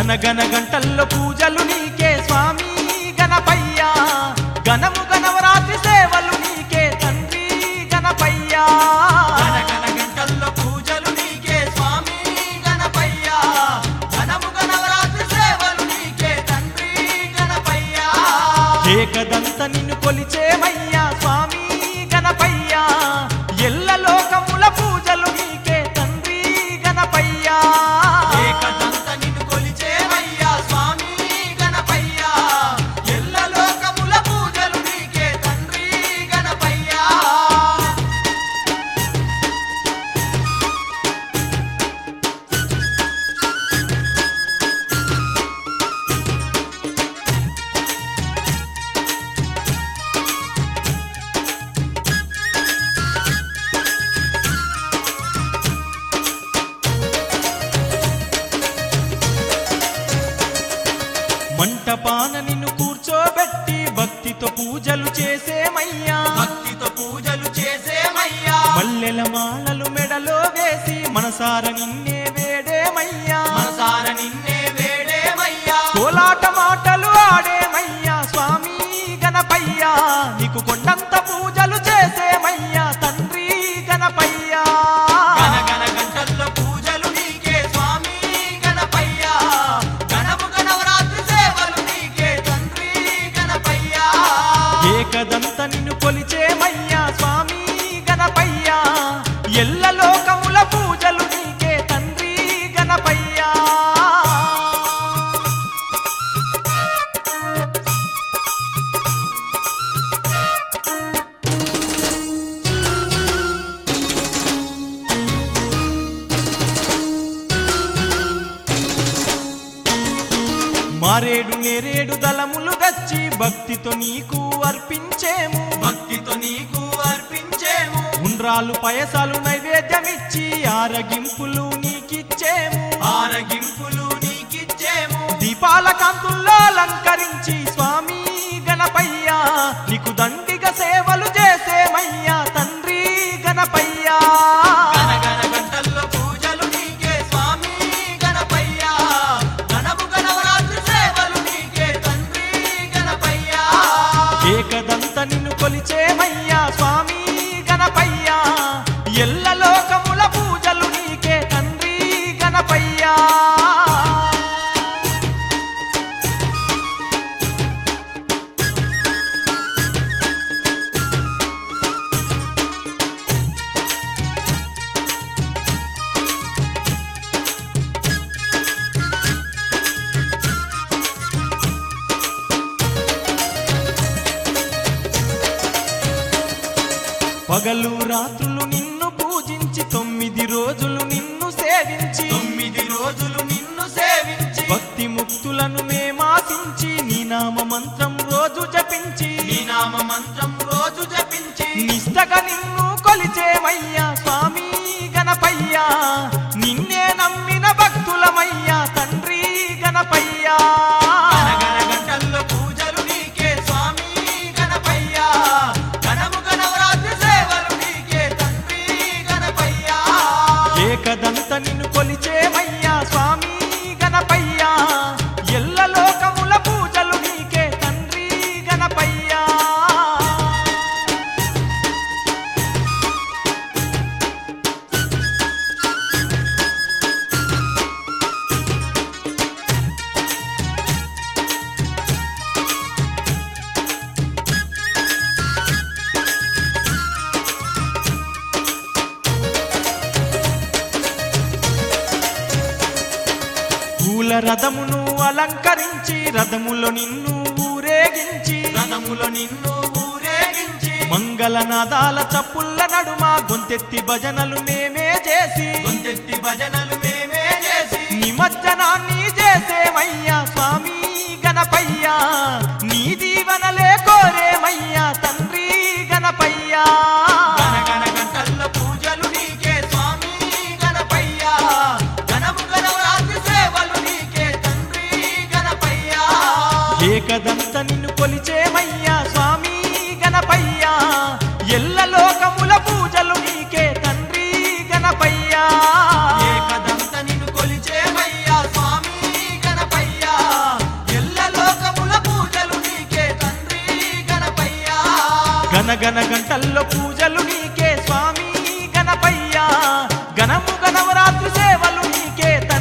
గనగన గంటల్లో పూజలు నీకే స్వామి గణపయ్య గణము గణవరాత్రి సేవలు నీకే తండ్రి గణపయ్యా గనగన గంటల్లో పూజలు నీకే స్వామి గణపయ్య ఘనము గణవరాత్రి సేవలు నీకే తండ్రి గణపయ్య ఏకదంత నిన్ను కొలిచేమయ్యా స్వామి గణపయ్యా ఎల్ల లోకముల పూజలు నీకే తండ్రి గణపయ్యా ఏకదంత నిన్ను కొలిచేవయ్యా స్వామి గణపయ్య ఎల్ల లోకముల పూజలు నీకే తండ్రి గణపయ్య మంటపాన నిన్ను కూర్చోబెట్టి భక్తితో పూజలు చేసేమయ్యా భక్తితో పూజలు చేసేమయ్యా మల్లెల మాలలు మెడలో వేసి మనసార నిన్నే వేడేమయ్యా మనసార నిన్నే వేడేమయ్యా కోలాట మాటలు ఆడేమయ్యా స్వామి గణపయ్యా నీకు కొండంత పూజలు చేసేమయ్యా తండ్రి గణపయ్యా గనగన గంటల్లో పూజలు నీకే స్వామి గణపయ్య గణము గణవరాత్రి సేవలు నీకే తండ్రి గణపయ్య ఏకదంత నిన్ను కొలిచేమయ్యా స్వామి గణపయ్యా ఎల్ల లోకముల పూజలు నీకే తండ్రి గణపయ్యా మారేడు నేరేడు దళములు తెచ్చి భక్తితో నీకు అర్పించేము భక్తితో నీకు అర్పించేము ఉండ్రాలు పయసాలు నైవేద్యమిచ్చి ఆరగింపులు నీకిచ్చేము ఆరగింపులు నీకిచ్చేము దీపాల కాంతుల్లో అలంకరించి స్వామి గణపయ్యా నీకు దండిగా సేవలు చేసేమయ్యా తండ్రి గణపయ్యా గనగన గంటల్లో పూజలు నీకే స్వామి గణపయ్య గణము గణవరాత్రి సేవలు నీకే తండ్రి గణపయ్య ఏకదంత నిన్ను కొలిచేమయ్యా స్వామి గణపయ్యా ఎల్ల లోకముల పూజలు నీకే తండ్రి గణపయ్యా పగలు రాత్రులు నిన్ను పూజించి తొమ్మిది రోజులు నిన్ను సేవించి తొమ్మిది రోజులు నిన్ను సేవించి భక్తి ముక్తులను మేమాసించి నీ నామ మంత్రం రోజు జపించి నీ నామ మంత్రం రోజు జపించి నిష్టగా నిన్ను కొలిచేమయ్యా స్వామి గణపయ్యా నిన్నే నమ్మిన భక్తులమయ్యా తండ్రి గణపయ్యా గనగన గంటల్లో పూజలు నీకే స్వామి గణపయ్య గణము గణవరాత్రి సేవలు నీకే తండ్రి గణపయ్య ఏకదంత నిన్ను కొలిచేమయ్యా స్వామి గణపయ్యా ఎల్ల లోకముల పూజలు నీకే తండ్రి గణపయ్యా పూల రథమును అలంకరించి రథములో నిన్ను ఊరేగించి రథములో నిన్ను ఊరేగించి మంగళనాదాల చప్పుల్ల నడుమ గొంతెత్తి భజనలు మేమే చేసి గొంతెత్తి భజనలు మేమే చేసి నిమజ్జనాన్ని చేసేమయ్యా స్వామి గణపయ్యా నీ దీవనలే కోరేమయ్యా తండ్రి గణపయ్యా గనగన గంటల్లో పూజలు నీకే స్వామి గణపయ్య గణము గణవరాత్రి సేవలు నీకే తండ్రి గణపయ్య ఏకదంత నిన్ను కొలిచేమయ్యా స్వామి గణపయ్యా ఎల్ల లోకముల పూజలు నీకే తండ్రి గణపయ్యా ఏకదంత నిన్ను కొలిచేవయ్యా స్వామి గణపయ్య గనగన గంటల్లో పూజలు నీకే స్వామి గణపయ్య గణము గణవరాత్రి సేవలు నీకే తండ్రి